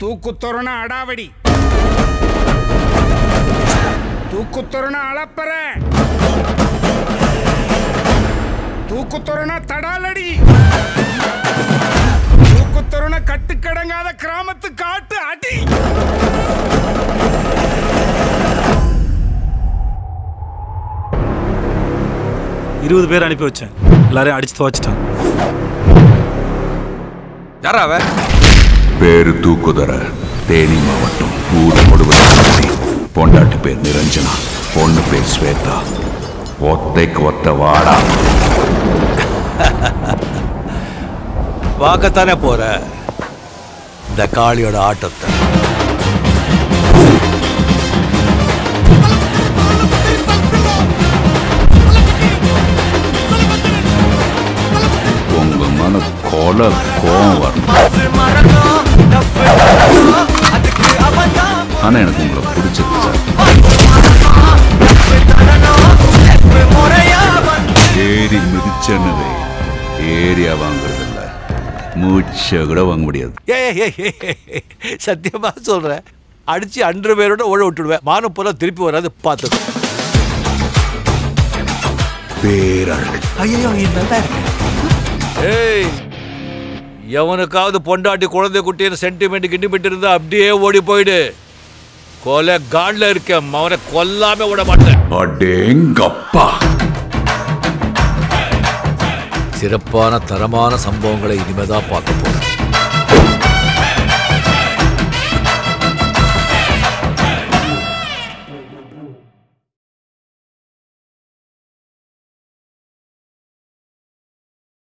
தூக்குத்தொரண அடாவடி தூக்குத்தொரண அளப்பற தூக்குத்தொரண தடாலடி தூக்குத்தொரண கட்டுக்கடங்காத கிராமத்து காட்டு அடி இருபது பேர் அனுப்பி வச்சேன் எல்லாரையும் அடிச்சு துவச்சிட்டான் யாரா அவ பேரு தூக்குதர தேனி மாவட்டம் ஊர் முழுவதும் பொண்டாட்டி பேர் நிரஞ்சனா பொண்ணு பேர் ஸ்வேதா ஒத்தைக்கு ஒத்த வாடா பார்க்கத்தானே போற இந்த காளியோட ஆட்டத்தை உங்க மன கொலை கோவம் வரும் ஆனா எனக்கு உங்களை பிடிச்சிருக்கு சார் ஏறி மிதிச்சனவே ஏரியா வாங்குறது இல்ல மூச்சை கூட வாங்க முடியாது ஏய் ஏய், ஏய், ஏய், சத்தியமா சொல்றேன் அடிச்சு அன்று பேரோட ஓட விட்டுடுவேன் மானம் போல திருப்பி வராது பார்த்துக்கோ பேரழகு ஐயோ நல்லா ஏய் எவனுக்காவது பொண்டாட்டி குழந்தை குட்டின்னு சென்டிமெண்ட் கிண்டிமெண்ட் இருந்தா அப்படியே ஓடி போயிடு கொலை காட்ல இருக்கேன் அவனை கொல்லாம விட மாட்டேன் அடேங்கப்பா சிறப்பான தரமான சம்பவங்களை இனிமேதான் பார்க்க போறேன்